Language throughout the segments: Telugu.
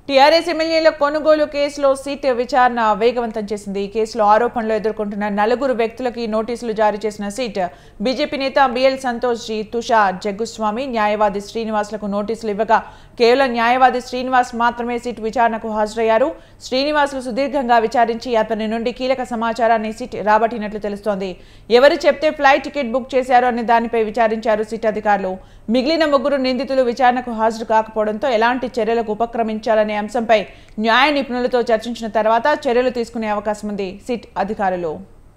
టీఆర్ఎస్ ఎమ్మెల్యేల కొనుగోలు కేసులో సిట్ విచారణ వేగవంతం చేసింది ఈ కేసులో ఆరోపణలు ఎదుర్కొంటున్న నలుగురు వ్యక్తులకి నోటీసులు జారీ చేసిన సిట్ బీజేపీ నేత బిఎల్ సంతోష్ జీ తుషార్ జగ్గుస్వామి న్యాయవాది శ్రీనివాస్లకు నోటీసులు ఇవ్వగా కేవలం న్యాయవాది శ్రీనివాస్ మాత్రమే సిట్ విచారణకు హాజరయ్యారు శ్రీనివాసులు సుదీర్ఘంగా విచారించి అతని నుండి కీలక సమాచారాన్ని సిట్ రాబట్టినట్లు తెలుస్తోంది ఎవరు చెప్తే ఫ్లైట్ టికెట్ బుక్ చేశారు అనే దానిపై విచారించారు సిట్ అధికారులు మిగిలిన ముగ్గురు నిందితులు విచారణకు హాజరు కాకపోవడంతో ఎలాంటి చర్యలకు ఉపక్రమించాలనే అంశంపై న్యాయ నిపుణులతో చర్చించిన తర్వాత చర్యలు తీసుకునే అవకాశం ఉంది సిట్ అధికారులు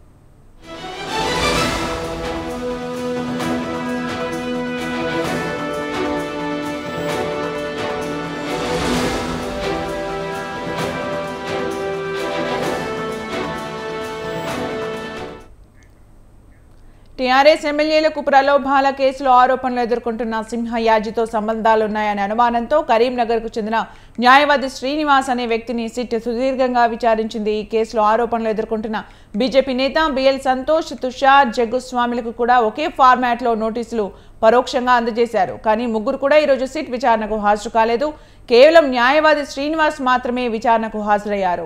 టీఆర్ఎస్ ఎమ్మెల్యేలకు ప్రలోభాల కేసులో ఆరోపణలు ఎదుర్కొంటున్న సింహయాజితో సంబంధాలున్నాయనే అనుమానంతో కరీంనగర్కు చెందిన న్యాయవాది శ్రీనివాస్ అనే వ్యక్తిని సిట్ సుదీర్ఘంగా విచారించింది ఈ కేసులో ఆరోపణలు ఎదుర్కొంటున్న బీజేపీ నేత బిఎల్ సంతోష్ తుషార్ జగ్గుస్వామిలకు కూడా ఒకే ఫార్మాట్లో నోటీసులు పరోక్షంగా అందజేశారు కానీ ముగ్గురు కూడా ఈరోజు సిట్ విచారణకు హాజరు కాలేదు కేవలం న్యాయవాది శ్రీనివాస్ మాత్రమే విచారణకు హాజరయ్యారు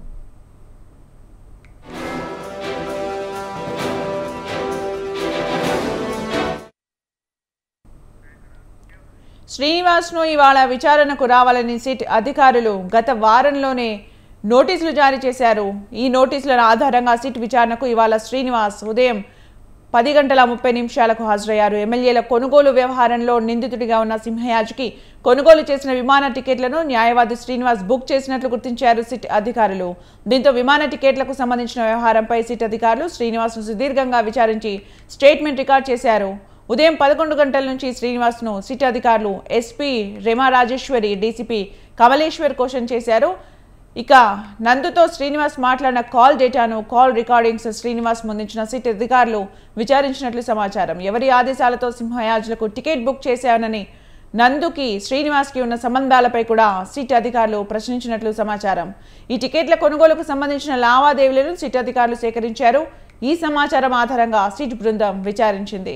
శ్రీనివాస్ను ఇవాళ విచారణకు రావాలని సిట్ అధికారులు గత వారంలోనే నోటీసులు జారీ చేశారు ఈ నోటీసుల ఆధారంగా సిట్ విచారణకు ఇవాళ శ్రీనివాస్ ఉదయం పది గంటల ముప్పై నిమిషాలకు హాజరయ్యారు ఎమ్మెల్యేల కొనుగోలు వ్యవహారంలో నిందితుడిగా ఉన్న సింహయాజ్కి కొనుగోలు చేసిన విమాన టికెట్లను న్యాయవాది శ్రీనివాస్ బుక్ చేసినట్లు గుర్తించారు సిట్ అధికారులు దీంతో విమాన టికెట్లకు సంబంధించిన వ్యవహారంపై సిట్ అధికారులు శ్రీనివాస్ను సుదీర్ఘంగా విచారించి స్టేట్మెంట్ రికార్డ్ చేశారు ఉదయం పదకొండు గంటల నుంచి శ్రీనివాస్ను సిట్ అధికారులు SP Rema Rajeshwari DCP Kamaleshwar question చేశారు ఇక నందుతో శ్రీనివాస్ మాట్లాడిన కాల్ డేటాను కాల్ రికార్డింగ్స్ శ్రీనివాస్ ముందుంచిన సిట్ అధికారులు విచారించినట్లు సమాచారం ఎవరి ఆదేశాలతో సింహయాజులకు టికెట్ బుక్ చేశానని నందుకి శ్రీనివాస్కి ఉన్న సంబంధాలపై కూడా సిట్ అధికారులు ప్రశ్నించినట్లు సమాచారం ఈ టికెట్ల కొనుగోలుకు సంబంధించిన లావాదేవీలను సిట్ అధికారులు సేకరించారు ఈ సమాచారం ఆధారంగా సిట్ బృందం విచారించింది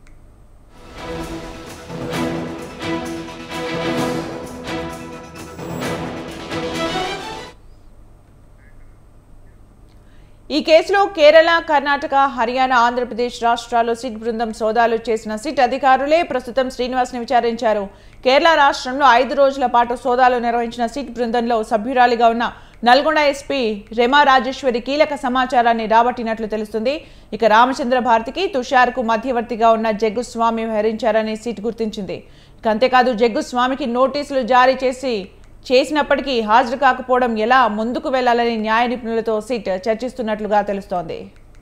ఈ కేసులో కేరళ కర్ణాటక హర్యానా ఆంధ్రప్రదేశ్ రాష్ట్రాల్లో సిట్ బృందం సోదాలు చేసిన సిట్ అధికారులే ప్రస్తుతం శ్రీనివాస్ని విచారించారు కేరళ రాష్ట్రంలో ఐదు రోజుల పాటు సోదాలు నిర్వహించిన సిట్ బృందంలో సభ్యురాలిగా ఉన్న నల్గొండ ఎస్పీ రెమా రాజేశ్వరి కీలక సమాచారాన్ని రాబట్టినట్లు తెలుస్తుంది ఇక రామచంద్ర భారతికి తుషార్కు మధ్యవర్తిగా ఉన్న జగ్గుస్వామి వ్యవహరించారని సిట్ గుర్తించింది ఇక అంతేకాదు జగ్గుస్వామికి నోటీసులు జారీ చేసి చేసినప్పటికీ హాజరు కాకపోవడం ఎలా ముందుకు వెళ్లాలని న్యాయ నిపుణులతో సిట్ చర్చిస్తున్నట్లుగా తెలుస్తోంది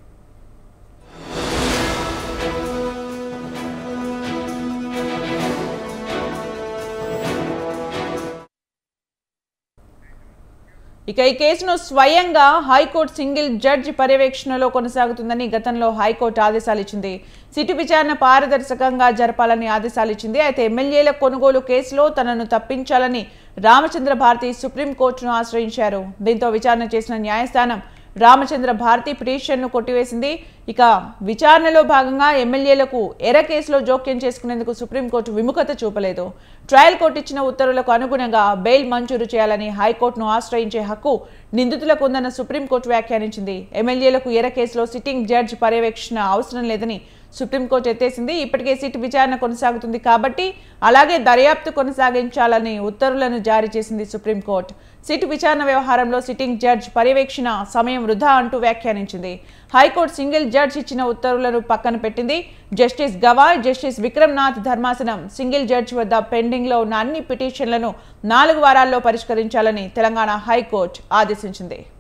ఇక ఈ కేసును స్వయంగా హైకోర్టు సింగిల్ జడ్జి పర్యవేక్షణలో కొనసాగుతుందని గతంలో హైకోర్టు ఆదేశాలు ఇచ్చింది సిటీ విచారణ పారదర్శకంగా జరపాలని ఆదేశాలు ఇచ్చింది అయితే ఎమ్మెల్యేల కొనుగోలు కేసులో తనను తప్పించాలని రామచంద్ర భారతి సుప్రీంకోర్టును ఆశ్రయించారు దీంతో విచారణ చేసిన న్యాయస్థానం రామచంద్ర భారతి పిటిషన్ను కొట్టివేసింది ఇక విచారణలో భాగంగా ఎమ్మెల్యేలకు ఎర కేసులో జోక్యం చేసుకునేందుకు సుప్రీంకోర్టు విముఖత చూపలేదు ట్రయల్ కోర్టు ఇచ్చిన ఉత్తర్వులకు అనుగుణంగా బెయిల్ మంజూరు చేయాలని హైకోర్టును ఆశ్రయించే హక్కు నిందితులకు ఉందన్న సుప్రీంకోర్టు వ్యాఖ్యానించింది ఎమ్మెల్యేలకు ఎర కేసులో సిట్టింగ్ జడ్జి పర్యవేక్షణ అవసరం లేదని సుప్రీంకోర్టు ఎత్తేసింది ఇప్పటికే సిట్ విచారణ కొనసాగుతుంది కాబట్టి అలాగే దర్యాప్తు కొనసాగించాలని ఉత్తర్వులను జారీ చేసింది సుప్రీంకోర్టు సిట్ విచారణ వ్యవహారంలో సిట్టింగ్ జడ్జ్ పర్యవేక్షణ సమయం వృధా అంటూ వ్యాఖ్యానించింది హైకోర్టు సింగిల్ జడ్జ్ ఇచ్చిన ఉత్తర్వులను పక్కన పెట్టింది జస్టిస్ గవాయ్ జస్టిస్ విక్రమ్నాథ్ ధర్మాసనం సింగిల్ జడ్జ్ వద్ద పెండింగ్లో ఉన్న అన్ని పిటిషన్లను నాలుగు వారాల్లో పరిష్కరించాలని తెలంగాణ హైకోర్టు ఆదేశించింది